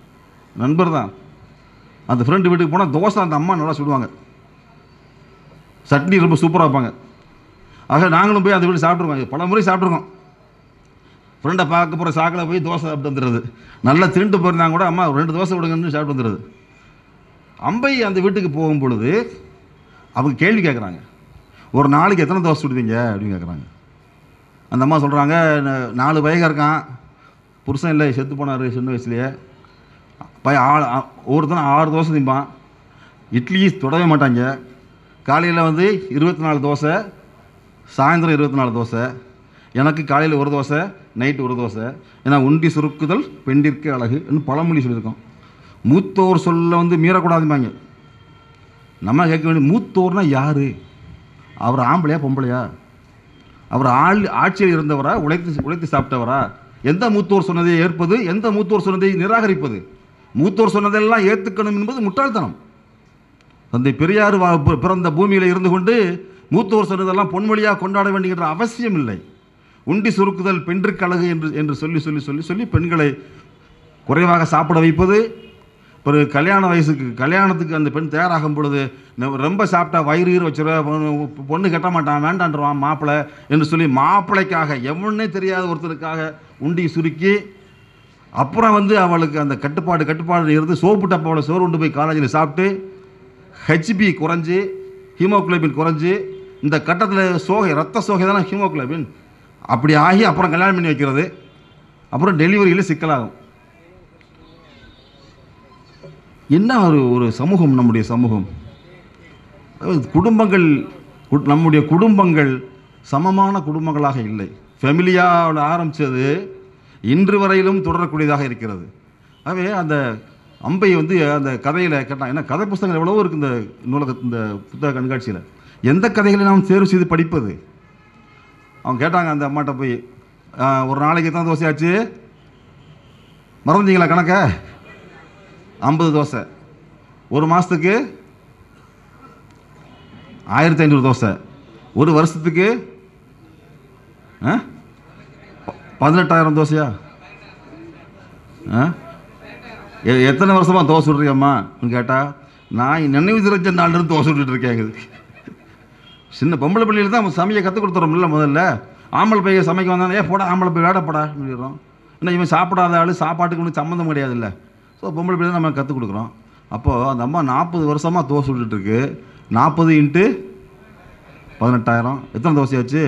நண்பர் தான் அந்த ஃப்ரெண்டு வீட்டுக்கு போனால் தோசை அந்த அம்மா நல்லா சுடுவாங்க சட்னி ரொம்ப சூப்பராக வைப்பாங்க ஆக நாங்களும் போய் அந்த வீடு சாப்பிட்ருக்கோம் பல முறை சாப்பிட்ருக்கோம் ஃப்ரெண்டை பார்க்க போகிற சாக்கில் போய் தோசை சாப்பிட்டு வந்துடுறது நல்லா திருண்டு போயிருந்தாங்க கூட அம்மா ஒரு ரெண்டு தோசை விடுங்கன்னு சாப்பிட்டு வந்துடுறது அம்பை அந்த வீட்டுக்கு போகும் பொழுது அவங்க கேள்வி கேட்குறாங்க ஒரு நாளைக்கு எத்தனை தோசை சுடுவீங்க அப்படின்னு கேட்குறாங்க அந்த அம்மா சொல்கிறாங்க நாலு பையக இருக்கான் புருஷன் இல்லை செத்து போனார் சின்ன வயசுலேயே பையன் ஆள் ஆ- ஒவ்வொருத்தனும் ஆறு தோசை திம்பான் இட்லி தொடவே மாட்டாங்க காலையில் வந்து இருபத்தி நாலு தோசை சாயந்தரம் இருபத்தி நாலு தோசை எனக்கு காலையில் ஒரு தோசை நைட்டு ஒரு தோசை ஏன்னா உண்டி சுருக்குதல் பெண்டிற்கு அழகுன்னு பழமொழி சொல்லியிருக்கோம் மூத்தோர் சொல்ல வந்து மீறக்கூடாதும்பாங்க நம்ம கேட்க வேண்டிய மூத்தோர்னா யார் அவர் ஆம்பளையா பொம்பளையா அவர் ஆள் ஆட்சியில் இருந்தவரா உழைத்து உழைத்து சாப்பிட்டவரா எந்த மூத்தோர் சொன்னதை ஏற்பது எந்த மூத்தோர் சொன்னதை நிராகரிப்பது மூத்தோர் சொன்னதெல்லாம் ஏற்றுக்கணும் என்பது முட்டாள்தனம் தந்தை பெரியார் வா- பி- பிறந்த பூமியில் இருந்து கொண்டு மூத்தோர் சொன்னதெல்லாம் பொன்மொழியாக கொண்டாட வேண்டுகின்ற அவசியம் இல்லை உண்டி சுருக்குதல் பெண்ணுக்கு அழகு என்று என்று சொல்லி சொல்லி சொல்லி சொல்லி பெண்களை குறைவாக சாப்பிட வைப்பது பிறகு கல்யாண வயசுக்கு கல்யாணத்துக்கு அந்த பெண் தயாராகும் பொழுது ந- ரொம்ப சாப்பிட்டா வயிறு ஈர வச்சிருவா பொண்ணு- பொண்ணு கட்ட மாட்டான் வேண்டான்றவான் மாப்பிள்ளை என்று சொல்லி மாப்பிள்ளைக்காக எவனே தெரியாத ஒருத்தருக்காக உண்டி சுருக்கி அப்புறம் வந்து அவளுக்கு அந்த கட்டுப்பாடு கட்டுப்பாடு இருந்து சோப்பு டப்பாவில் சோறு கொண்டு போய் காலேஜில் சாப்பிட்டு ஹெச்பி குறைஞ்சி ஹீமோகுளோபின் குறைஞ்சி இந்த கட்டத்தில் சோகை ரத்த சோகை தானே ஹீமோகுளோபின் அப்படி ஆகி அப்புறம் கல்யாணம் பண்ணி வைக்கிறது அப்புறம் டெலிவரியில் சிக்கலாகும் என்ன ஒரு ஒரு சமூகம் நம்முடைய சமூகம் அதாவது குடும்பங்கள் கு- நம்முடைய குடும்பங்கள் சமமான குடும்பங்களாக இல்லை ஃபெமிலியாவில் ஆரம்பித்தது இன்று வரையிலும் தொடரக்கூடியதாக இருக்கிறது ஆகவே அந்த அம்பை வந்து அந்த கதையில் கேட்டான் ஏன்னா கதை புஸ்தகங்கள் எவ்வளவோ இருக்குது இந்த நூலக இந்த புத்தக கண்காட்சியில் எந்த கதைகளை நாம் தேர்வு செய்து படிப்பது அவங்க கேட்டாங்க அந்த அம்மாட்ட போய் "ஆ, ஒரு நாளைக்கு எத்தனை தோசை ஆச்சு மறந்துட்டீங்களா கணக்க ஐம்பது தோசை ஒரு மாதத்துக்கு ஆயிரத்தி ஐநூறு தோசை ஒரு வருஷத்துக்கு ஆ? ப- பதினெட்டாயிரம் தோசையா ஆ? எ- எத்தனை வருஷமா தோசை சுடுறியம்மான்னு கேட்டா நான் நினைவு தெரிஞ்ச நாள்லேருந்து தோசை சுட்டுட்டு இருக்கேன் சின்ன பொம்பளை பிள்ளைகள் தான் சமைக்க கற்றுக் கொடுத்துறோம்ல முதல்ல ஆம்பளை பையன் சமைக்க வந்தானே ஏ போடா ஆம்பளை போய் வேடப்படா சொல்லிடுறோம் ஏன்னா இவன் சாப்பிடாத ஆள் சாப்பாட்டுக்கு ஒன்றும் சம்மந்தம் கிடையாதுல்ல ஸோ பொம்பளை பிள்ளை நம்ம கற்றுக் கொடுக்குறோம் அப்போது அந்த அம்மா நாற்பது வருஷமாக தோசை சுட்டுட்டு இருக்கு நாற்பது இன்ட்டு பதினெட்டாயிரம் எத்தனை தோசையாச்சு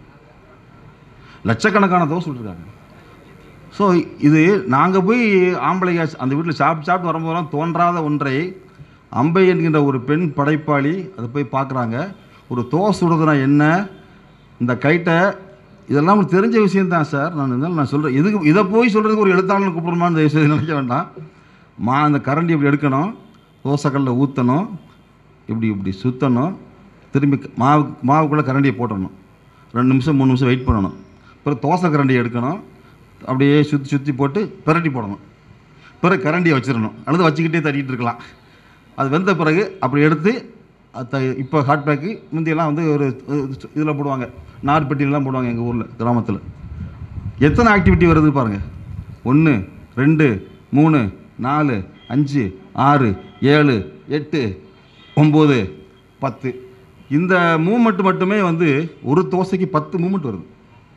லட்சக்கணக்கான தோசை சுட்டுருக்காங்க ஸோ இது நாங்கள் போய் ஆம்பளைங்க அந்த வீட்டில் சாப்பிட்டு சாப்பிட்டு வரும்போதெல்லாம் தோன்றாத ஒன்றை அம்பை என்கின்ற ஒரு பெண் படைப்பாளி அதை போய் பார்க்குறாங்க ஒரு தோசை சுடுறதுனா என்ன இந்த கைட்டை இதெல்லாம் உங்களுக்கு தெரிஞ்ச விஷயம்தான் சார் நான் இருந்தாலும் நான் சொல்கிறேன் இதுக்கு இதை போய் சொல்கிறதுக்கு ஒரு எழுத்தாளர் கூப்பிடணுமான்னு தயவு செய்து நினைக்க வேண்டாம் மா அந்த கரண்டி இப்படி எடுக்கணும் தோசைக்கல்லில் ஊற்றணும் இப்படி இப்படி சுற்றணும் திரும்பி க- மாவு மாவுக்குள்ளே கரண்டியை போட்டணும் ரெண்டு நிமிஷம் மூணு நிமிஷம் வெயிட் பண்ணணும் அப்புறம் தோசை கரண்டியை எடுக்கணும் அப்படியே சுற்றி சுற்றி போட்டு பிரட்டி போடணும் பிறகு கரண்டியை வச்சிடணும் அல்லது வச்சுக்கிட்டே தட்டிகிட்டு இருக்கலாம் அது வெந்த பிறகு அப்படி எடுத்து அது இப்போ ஹாட் பேக்கு முந்தியெல்லாம் வந்து ஒரு இதில் போடுவாங்க நார்பெட்டிலாம் போடுவாங்க எங்கள் ஊரில் கிராமத்தில் எத்தனை ஆக்டிவிட்டி வருது பாருங்கள் ஒன்று ரெண்டு மூணு நாலு அஞ்சு ஆறு ஏழு எட்டு ஒம்பது பத்து இந்த மூமெண்ட் மட்டுமே வந்து ஒரு தோசைக்கு பத்து மூமெண்ட் வருது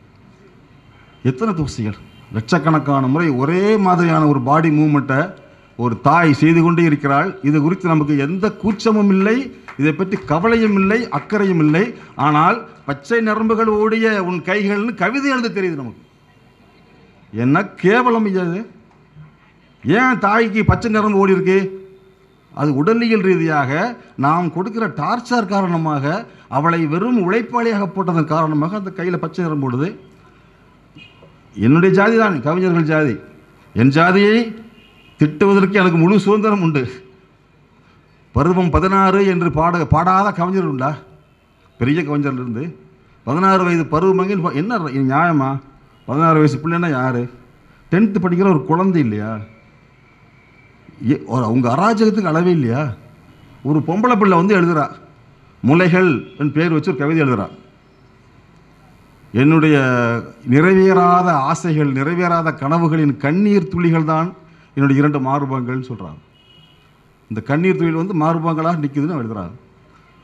எத்தனை தோசைகள் லட்சக்கணக்கான முறை ஒரே மாதிரியான ஒரு பாடி மூமெண்ட்டை ஒரு தாய் செய்து கொண்டே இருக்கிறாள் இது குறித்து நமக்கு எந்த கூச்சமும் இல்லை இதை பற்றி கவலையும் இல்லை அக்கறையும் இல்லை ஆனால் பச்சை நரம்புகள் ஓடிய உன் கைகள்னு கவிதை எழுத தெரியுது நமக்கு என்ன கேவலம் இது ஏன் தாய்க்கு பச்சை நரம்பு ஓடி இருக்கு அது உடலியல் ரீதியாக நாம் கொடுக்கிற டார்ச்சர் காரணமாக அவளை வெறும் உழைப்பாளியாக போட்டதன் காரணமாக அந்த கையில் பச்சை நிறம் போடுது என்னுடைய ஜாதி தான் கவிஞர்கள் ஜாதி என் ஜாதியை திட்டுவதற்கு எனக்கு முழு சுதந்திரம் உண்டு பருவம் பதினாறு என்று பாட பாடாத கவிஞர் உண்டா பெரிய கவிஞர்ல இருந்து பதினாறு வயது பருவமங்கில் ப- என்ன ர- இது நியாயமா பதினாறு வயசு பிள்ளைன்னா யார் டென்த்து படிக்கிற ஒரு குழந்தை இல்லையா ஏ ஒரு அவங்க அராஜகத்துக்கு அளவே இல்லையா ஒரு பொம்பளை பிள்ளை வந்து எழுதுறா முலைகள் என் பேர் வச்சு ஒரு கவிதை எழுதுறா என்னுடைய நிறைவேறாத ஆசைகள் நிறைவேறாத கனவுகளின் கண்ணீர் துளிகள் தான் என்னுடைய இரண்டு மார்பங்கள்னு சொல்கிறாங்க இந்த கண்ணீர் துளிகள் வந்து மார்பங்களாக நிற்குதுன்னு எழுதுறாங்க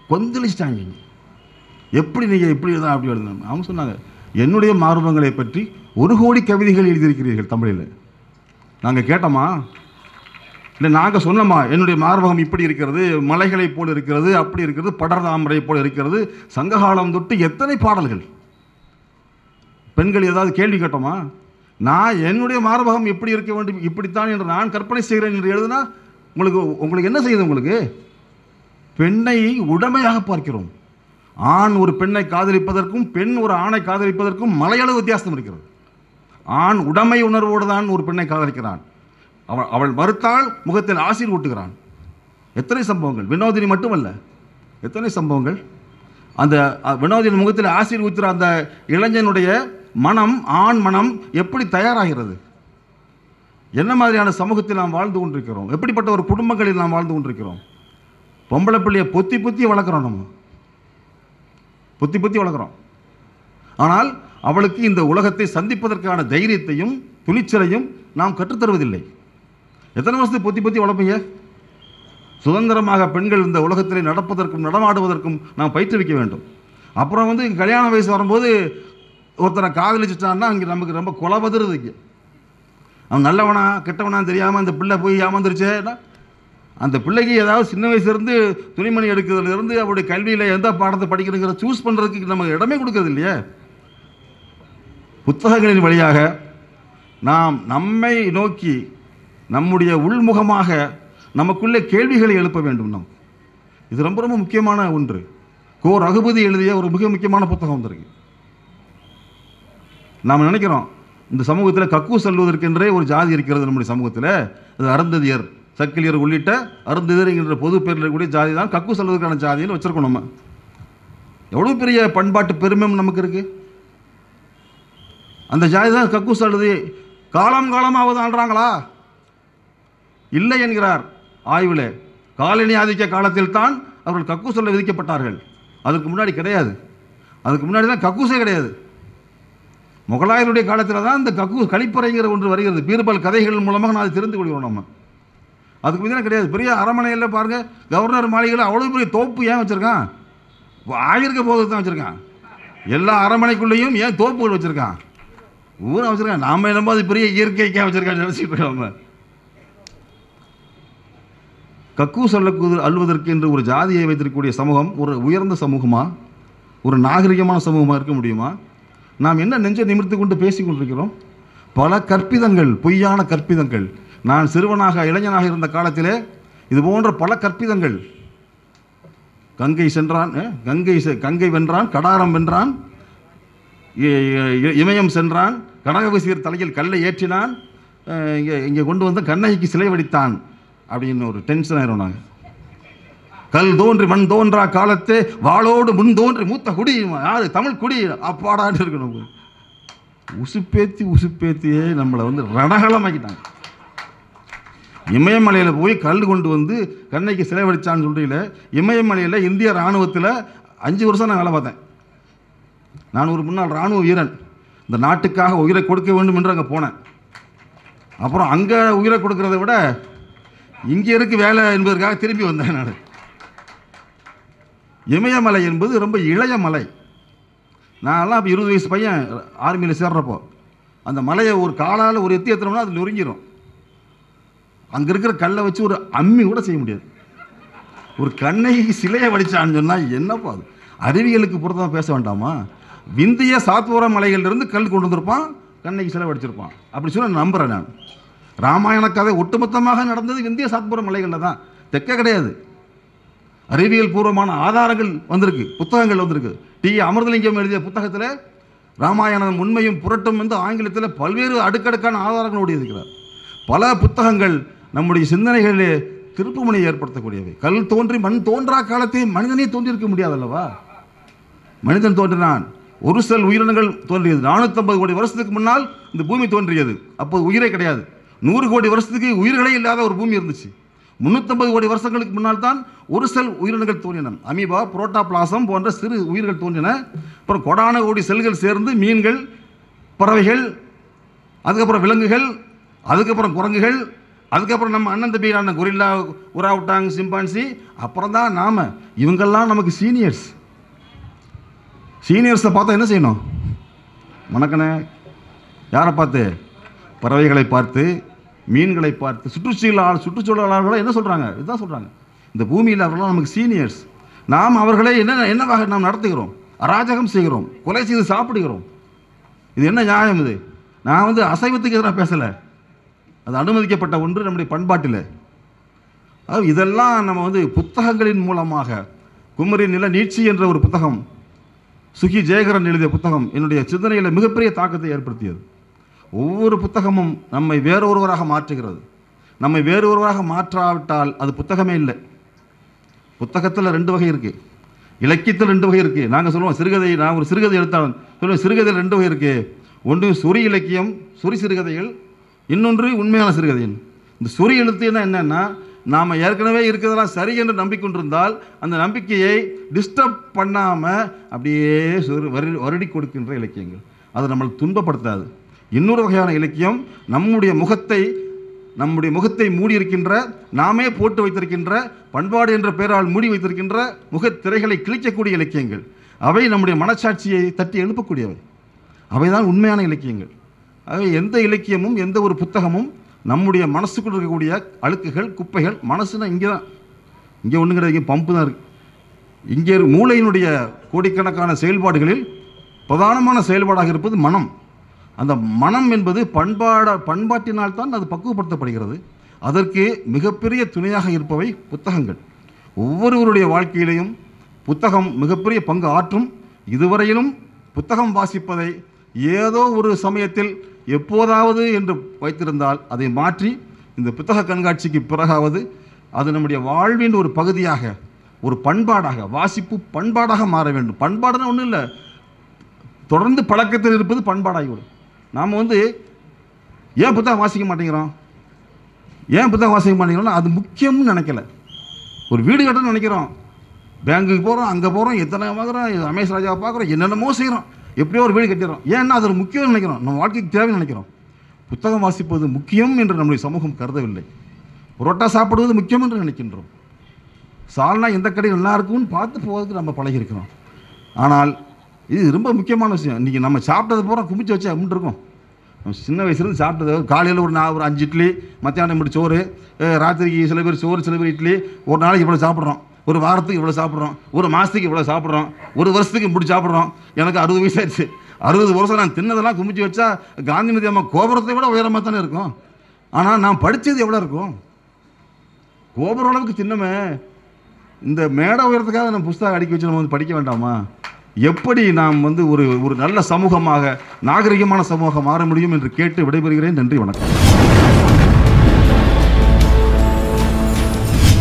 கொந்தளிச்சிட்டாங்க எப்படி நீங்கள் எப்படி எழுதலாம் அப்படி எழுதணும் அவங்க சொன்னாங்க என்னுடைய மார்பங்களை பற்றி ஒரு கோடி கவிதைகள் எழுதியிருக்கிறீர்கள் தமிழில் நாங்கள் கேட்டோமா இல்லை நாங்கள் சொன்னோமா என்னுடைய மார்பகம் இப்படி இருக்கிறது மலைகளைப் போல் இருக்கிறது அப்படி இருக்கிறது படர்தாமரை போல் இருக்கிறது சங்ககாலம் தொட்டு எத்தனை பாடல்கள் பெண்கள் ஏதாவது கேள்வி கேட்டோமா நான் என்னுடைய மார்பகம் எப்படி இருக்க வேண்டும் இப்படித்தான் என்று நான் கற்பனை செய்கிறேன் என்று எழுதுனா உங்களுக்கு உங்களுக்கு என்ன செய்யுது உங்களுக்கு பெண்ணை உடமையாக பார்க்கிறோம் ஆண் ஒரு பெண்ணை காதலிப்பதற்கும் பெண் ஒரு ஆணை காதலிப்பதற்கும் மலையளவு வித்தியாசம் இருக்கிறது ஆண் உடைமை உணர்வோடு தான் ஒரு பெண்ணை காதலிக்கிறான் அவள் அவள் மறுத்தால் முகத்தில் ஆசிர் ஊட்டுகிறான் எத்தனை சம்பவங்கள் வினோதினி மட்டுமல்ல எத்தனை சம்பவங்கள் அந்த அ, வினோதினி முகத்தில் ஆசிர் ஊத்துற அந்த இளைஞனுடைய மனம் ஆண் மனம் எப்படி தயாராகிறது என்ன மாதிரியான சமூகத்தில் நாம் வாழ்ந்து கொண்டிருக்கிறோம் எப்படிப்பட்ட ஒரு குடும்பங்களில் நாம் வாழ்ந்து கொண்டிருக்கிறோம் பொம்பளை பிள்ளைய பொத்தி பொத்தி வளர்க்குறோம் நம்ம பொத்தி பொத்தி வளர்க்குறோம் ஆனால் அவளுக்கு இந்த உலகத்தை சந்திப்பதற்கான தைரியத்தையும் துணிச்சலையும் நாம் கற்றுத்தருவதில்லை எத்தனை வருஷத்துக்கு பொத்தி பொத்தி வளர்ப்பீங்க சுதந்திரமாக பெண்கள் இந்த உலகத்திலே நடப்பதற்கும் நடமாடுவதற்கும் நாம் பயிற்றுவிக்க வேண்டும் அப்புறம் வந்து கல்யாண வயசு வரும்போது ஒருத்தரை காதலிச்சிட்டான்னா அங்கே நமக்கு ரொம்ப கொலபதிருது இங்கே அவன் நல்லவனா கெட்டவனா தெரியாமல் அந்த பிள்ளை போய் ஏமாந்துருச்சேன்னா அந்த பிள்ளைக்கு ஏதாவது சின்ன வயசுலேருந்து துணிமணி எடுக்கிறதுலேருந்து அவருடைய கல்வியில் எந்த பாடத்தை படிக்கிறதுங்கிற சூஸ் பண்ணுறதுக்கு நம்ம இடமே கொடுக்கறது இல்லையே புத்தகங்களின் வழியாக நாம் நம்மை நோக்கி நம்முடைய உள்முகமாக நமக்குள்ளே கேள்விகளை எழுப்ப வேண்டும் நாம் இது ரொம்ப ரொம்ப முக்கியமான ஒன்று கோ ரகுபதி எழுதிய ஒரு மிக முக்கியமான புத்தகம் வந்திருக்கு நாம் நினைக்கிறோம் இந்த சமூகத்தில் கக்கு செல்வதற்கென்றே ஒரு ஜாதி இருக்கிறது நம்முடைய சமூகத்தில் அது அருந்ததியர் சக்கிலியர் உள்ளிட்ட அருந்ததியர் என்கிற பொது பேரில் இருக்கக்கூடிய ஜாதி தான் கக்கு செல்வதற்கான ஜாதின்னு வச்சிருக்கோம் நம்ம எவ்வளோ பெரிய பண்பாட்டு பெருமை நமக்கு இருக்குது அந்த ஜாதி தான் கக்கூஸ் அழுது காலம் காலமாவது ஆள்றாங்களா இல்லை என்கிறார் ஆய்வில் காலனி ஆதிக்க காலத்தில் தான் அவர்கள் கக்கூஸ் சொல்ல விதிக்கப்பட்டார்கள் அதுக்கு முன்னாடி கிடையாது அதுக்கு முன்னாடி தான் கக்கூஸே கிடையாது முகலாயருடைய காலத்தில் தான் இந்த கக்கூ கழிப்பறைங்கிற ஒன்று வருகிறது பீர்பால் கதைகள் மூலமாக நான் அதை தெரிந்து கொள்கிறோம் நம்ம அதுக்கு முன்னாடி கிடையாது பெரிய அரண்மனையில் பாருங்கள் கவர்னர் மாளிகையில் அவ்வளோ பெரிய தோப்பு ஏன் வச்சுருக்கான் ஆயிருக்க போது தான் வச்சுருக்கான் எல்லா அரண்மனைக்குள்ளேயும் ஏன் தோப்புகள் வச்சுருக்கான் ஊரை வச்சுருக்கான் நாம என்னமோ அது பெரிய இயற்கைக்காக வச்சுருக்கான்னு நினச்சிட்டு இருக்கோம் நம்ம கக்கு சொல்லக்கூது அல்வதற்கு என்று ஒரு ஜாதியை வைத்திருக்கக்கூடிய சமூகம் ஒரு உயர்ந்த சமூகமா ஒரு நாகரிகமான சமூகமாக இருக்க முடியுமா நாம் என்ன நெஞ்சை நிமிர்த்து கொண்டு பேசிக் கொண்டிருக்கிறோம் பல கற்பிதங்கள் பொய்யான கற்பிதங்கள் நான் சிறுவனாக இளைஞனாக இருந்த காலத்திலே இது போன்ற பல கற்பிதங்கள் கங்கை சென்றான் அஹ், கங்கை செ- கங்கை வென்றான் கடாரம் வென்றான் இ- இ- இமயம் சென்றான் கடகவசியர் தலையில் கல்லை ஏற்றினான் அஹ், இங்கே இங்கே கொண்டு வந்து கண்ணகிக்கு சிலை வடித்தான் அப்படின்னு ஒரு டென்ஷன் ஆயிரும் நாங்கள் கல் தோன்றி மண் தோன்றா காலத்தே வாளோடு முன் தோன்றி மூத்த குடி யாரு தமிழ் குடி அப்பாடான்னு இருக்கணும் உசுப்பேத்தி உசுப்பேத்தியே நம்மளை வந்து ரணகலமாக்கிட்டாங்க இமயமலையில் போய் கல் கொண்டு வந்து கண்ணைக்கு சிலை வடிச்சான்னு சொல்றீங்கள இமயமலையில் இந்திய இராணுவத்தில் அஞ்சு வருஷம் நான் வேலை பார்த்தேன் நான் ஒரு முன்னாள் இராணுவ வீரன் இந்த நாட்டுக்காக உயிரை கொடுக்க வேண்டும் என்று அங்கே போனேன் அப்புறம் அங்கே உயிரை கொடுக்கறத விட இங்கே இருக்கு வேலை என்பதற்காக திரும்பி வந்தேன் நான் இமயமலை என்பது ரொம்ப இளைய மலை நான்லாம் இப்போ இருபது வயசு பையன் ஆர்மியில் சேர்றப்போ அந்த மலையை ஒரு காலால் ஒரு எத்தி ஏற்றுனோம்னா அது நொறுங்கிரும் அங்கே இருக்கிற கல்லை வச்சு ஒரு அம்மி கூட செய்ய முடியாது ஒரு கண்ணகி சிலையை வடிச்சான்னு சொன்னால் என்னப்பா அது அறிவியலுக்கு பொறுத்தமாக பேச வேண்டாமா விந்திய சாத்வர மலைகளிலிருந்து கல் கொண்டு வந்திருப்பான் கண்ணகி சிலை வடிச்சிருப்பான் அப்படி சொல்லி நான் நம்புகிறேன் நான் ராமாயண கதை ஒட்டுமொத்தமாக நடந்தது விந்திய சாத்வர மலைகளில் தான் தெற்க கிடையாது அறிவியல் பூர்வமான ஆதாரங்கள் வந்திருக்கு புத்தகங்கள் வந்திருக்கு டி அமிர்தலிங்கம் எழுதிய புத்தகத்தில் ராமாயணம் உண்மையும் புரட்டும் வந்து ஆங்கிலத்தில் பல்வேறு அடுக்கடுக்கான ஆதாரங்களோடு இருக்கிறார் பல புத்தகங்கள் நம்முடைய சிந்தனைகளிலே திருப்புமுனை ஏற்படுத்தக்கூடியவை கல் தோன்றி மண் தோன்றா காலத்தை மனிதனே தோன்றியிருக்க முடியாதல்லவா மனிதன் தோன்றினான் ஒரு செல் உயிரினங்கள் தோன்றியது நானூற்றம்பது கோடி வருஷத்துக்கு முன்னால் இந்த பூமி தோன்றியது அப்போது உயிரே கிடையாது நூறு கோடி வருஷத்துக்கு உயிர்களே இல்லாத ஒரு பூமி இருந்துச்சு முந்நூற்றம்பது கோடி வருஷங்களுக்கு முன்னால் தான் ஒரு செல் உயிரினங்கள் தோன்றின அமீபா புரோட்டாபிளாசம் போன்ற சிறு உயிர்கள் தோன்றின அப்புறம் கொடான கோடி செல்கள் சேர்ந்து மீன்கள் பறவைகள் அதுக்கப்புறம் விலங்குகள் அதுக்கப்புறம் குரங்குகள் அதுக்கப்புறம் நம்ம அண்ணன் தம்பியான கொரில்லா உராவுட்டாங் சிம்பான்சி அப்புறம் தான் நாம இவங்கெல்லாம் நமக்கு சீனியர்ஸ் சீனியர்ஸை பார்த்தா என்ன செய்யணும் வணக்கண்ணே யாரை பார்த்து பறவைகளை பார்த்து மீன்களை பார்த்து சுற்றுச்சூழல் சுற்றுச்சூழலாளர்கள் என்ன சொல்கிறாங்க இதுதான் சொல்கிறாங்க இந்த பூமியில் அவர்களாம் நமக்கு சீனியர்ஸ் நாம் அவர்களை என்ன என்னவாக நாம் நடத்துகிறோம் அராஜகம் செய்கிறோம் கொலை செய்து சாப்பிடுகிறோம் இது என்ன நியாயம் இது நான் வந்து அசைவத்துக்கு எதிராக பேசலை அது அனுமதிக்கப்பட்ட ஒன்று நம்முடைய பண்பாட்டில் அது இதெல்லாம் நம்ம வந்து புத்தகங்களின் மூலமாக குமரி நில நீட்சி என்ற ஒரு புத்தகம் சுகி ஜெயகரன் எழுதிய புத்தகம் என்னுடைய சிந்தனையில் மிகப்பெரிய தாக்கத்தை ஏற்படுத்தியது ஒவ்வொரு புத்தகமும் நம்மை வேறொருவராக மாற்றுகிறது நம்மை வேறொருவராக மாற்றாவிட்டால் அது புத்தகமே இல்லை புத்தகத்தில் ரெண்டு வகை இருக்குது இலக்கியத்தில் ரெண்டு வகை இருக்குது நாங்கள் சொல்லுவோம் சிறுகதை நான் ஒரு சிறுகதை எழுத்தாளன் சொல்லுவேன் சிறுகதையில் ரெண்டு வகை இருக்குது ஒன்று சொறி இலக்கியம் சொறி சிறுகதைகள் இன்னொன்று உண்மையான சிறுகதைகள் இந்த சொறி எழுத்துனா என்னன்னா நாம் ஏற்கனவே இருக்கிறதெல்லாம் சரி என்று நம்பிக்கொண்டிருந்தால் அந்த நம்பிக்கையை டிஸ்டர்ப் பண்ணாமல் அப்படியே சொரு வரு வருடி கொடுக்கின்ற இலக்கியங்கள் அது நம்மளை துன்பப்படுத்தாது இன்னொரு வகையான இலக்கியம் நம்முடைய முகத்தை நம்முடைய முகத்தை மூடி இருக்கின்ற நாமே போட்டு வைத்திருக்கின்ற பண்பாடு என்ற பெயரால் மூடி வைத்திருக்கின்ற முகத் திரைகளை கிழிக்கக்கூடிய இலக்கியங்கள் அவை நம்முடைய மனச்சாட்சியை தட்டி எழுப்பக்கூடியவை அவைதான் உண்மையான இலக்கியங்கள் ஆகவே எந்த இலக்கியமும் எந்த ஒரு புத்தகமும் நம்முடைய மனசுக்குள் இருக்கக்கூடிய அழுக்குகள் குப்பைகள் மனசுனா இங்கே தான் இங்கே ஒன்றும் கிடையாது இங்கே பம்பு தான் இருக்குது இங்கே இரு- மூளையினுடைய கோடிக்கணக்கான செயல்பாடுகளில் பிரதானமான செயல்பாடாக இருப்பது மனம் அந்த மனம் என்பது பண்பாட பண்பாட்டினால் தான் அது பக்குவப்படுத்தப்படுகிறது அதற்கு மிகப்பெரிய துணையாக இருப்பவை புத்தகங்கள் ஒவ்வொருவருடைய வாழ்க்கையிலையும் புத்தகம் மிகப்பெரிய பங்கு ஆற்றும் இதுவரையிலும் புத்தகம் வாசிப்பதை ஏதோ ஒரு சமயத்தில் எப்போதாவது என்று வைத்திருந்தால் அதை மாற்றி இந்த புத்தக கண்காட்சிக்கு பிறகாவது அது நம்முடைய வாழ்வின் ஒரு பகுதியாக ஒரு பண்பாடாக வாசிப்பு பண்பாடாக மாற வேண்டும் பண்பாடுன்னா ஒன்றும் இல்லை தொடர்ந்து பழக்கத்தில் இருப்பது பண்பாடாகிவிடும் நாம் வந்து ஏன் புத்தகம் வாசிக்க மாட்டேங்கிறோம் ஏன் புத்தகம் வாசிக்க மாட்டேங்கிறோம்னா அது முக்கியம்னு நினைக்கல ஒரு வீடு கட்டணும்னு நினைக்கிறோம் பேங்குக்கு போகிறோம் அங்கே போகிறோம் எத்தனை பார்க்குறோம் ரமேஷ் ராஜாவை பார்க்குறோம் என்னென்னமோ செய்கிறோம் எப்படியோ ஒரு வீடு கட்டிடுறோம் ஏன்னா அது ஒரு முக்கியம்னு நினைக்கிறோம் நம்ம வாழ்க்கைக்கு தேவைன்னு நினைக்கிறோம் புத்தகம் வாசிப்பது முக்கியம் என்று நம்முடைய சமூகம் கருதவில்லை புரோட்டா சாப்பிடுவது முக்கியம் என்று நினைக்கின்றோம் சால்னா எந்த கடை நல்லா இருக்கும்னு பார்த்து போவதுக்கு நம்ம பழகியிருக்கிறோம் ஆனால் இது ரொம்ப முக்கியமான விஷயம் இன்றைக்கி நம்ம சாப்பிட்டது பூரா குமிச்சு வச்சு அப்படின்னு இருக்கும் நம்ம சின்ன வயசுலேருந்து சாப்பிட்டது காலையில் ஒரு நான் ஒரு அஞ்சு இட்லி மத்தியானம் இப்படி சோறு அஹ் ராத்திரிக்கு சில பேர் சோறு சில பேர் இட்லி ஒரு நாளைக்கு இவ்வளோ சாப்பிட்றோம் ஒரு வாரத்துக்கு இவ்வளோ சாப்பிட்றோம் ஒரு மாதத்துக்கு இவ்வளோ சாப்பிட்றோம் ஒரு வருஷத்துக்கு இப்படி சாப்பிட்றோம் எனக்கு அறுபது வயசு ஆயிடுச்சு அறுபது வருஷம் நான் தின்னதெல்லாம் குமிச்சு வச்சா காந்திமதி அம்மா கோபுரத்தை விட உயரமாக தானே இருக்கும் ஆனால் நான் படித்தது எவ்வளோ இருக்கும் கோபுரம் அளவுக்கு தின்னமே இந்த மேடை உயரத்துக்காக நம்ம புஸ்தகம் அடுக்கி வச்சு நம்ம வந்து படிக்க வேண்டாமா எப்படி நாம் வந்து ஒரு ஒரு நல்ல சமூகமாக நாகரிகமான சமூகமாக மாற முடியும் என்று கேட்டு விடைபெறுகிறேன் நன்றி வணக்கம்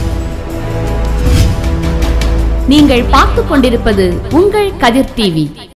நீங்கள் பார்த்துக் கொண்டிருப்பது உங்கள் கதிர் டிவி